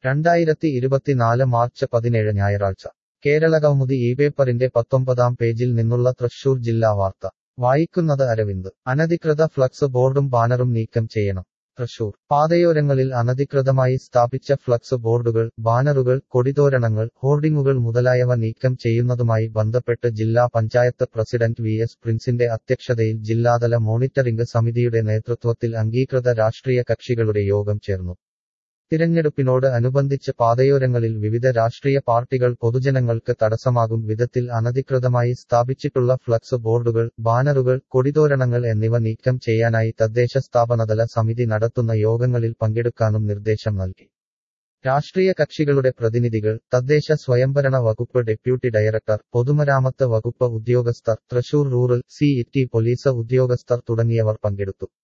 രണ്ടായിരത്തി ഇരുപത്തിനാല് മാർച്ച് പതിനേഴ് ഞായറാഴ്ച കേരളകൗമുദി ഈ പേപ്പറിന്റെ പത്തൊമ്പതാം പേജിൽ നിന്നുള്ള തൃശൂർ ജില്ലാ വാർത്ത വായിക്കുന്നത് അരവിന്ദ് അനധികൃത ഫ്ലക്സ് ബോർഡും ബാനറും നീക്കം ചെയ്യണം തൃശൂർ പാതയോരങ്ങളിൽ അനധികൃതമായി സ്ഥാപിച്ച ഫ്ലക്സ് ബോർഡുകൾ ബാനറുകൾ കൊടിതോരണങ്ങൾ ഹോർഡിങ്ങുകൾ മുതലായവ നീക്കം ചെയ്യുന്നതുമായി ബന്ധപ്പെട്ട് ജില്ലാ പഞ്ചായത്ത് പ്രസിഡന്റ് വി എസ് പ്രിൻസിന്റെ അധ്യക്ഷതയിൽ ജില്ലാതല മോണിറ്ററിംഗ് സമിതിയുടെ നേതൃത്വത്തിൽ അംഗീകൃത രാഷ്ട്രീയ കക്ഷികളുടെ യോഗം ചേർന്നു തിരഞ്ഞെടുപ്പിനോട് അനുബന്ധിച്ച് പാതയോരങ്ങളിൽ വിവിധ രാഷ്ട്രീയ പാർട്ടികൾ പൊതുജനങ്ങൾക്ക് തടസ്സമാകും വിധത്തിൽ അനധികൃതമായി സ്ഥാപിച്ചിട്ടുള്ള ഫ്ലക്സ് ബോർഡുകൾ ബാനറുകൾ കൊടിതോരണങ്ങൾ എന്നിവ നീക്കം ചെയ്യാനായി തദ്ദേശ സ്ഥാപനതല സമിതി നടത്തുന്ന യോഗങ്ങളിൽ പങ്കെടുക്കാനും നിർദ്ദേശം നൽകി രാഷ്ട്രീയ കക്ഷികളുടെ പ്രതിനിധികൾ തദ്ദേശ സ്വയംഭരണ വകുപ്പ് ഡെപ്യൂട്ടി ഡയറക്ടർ പൊതുമരാമത്ത് വകുപ്പ് ഉദ്യോഗസ്ഥർ തൃശൂർ റൂറൽ സി പോലീസ് ഉദ്യോഗസ്ഥർ തുടങ്ങിയവർ പങ്കെടുത്തു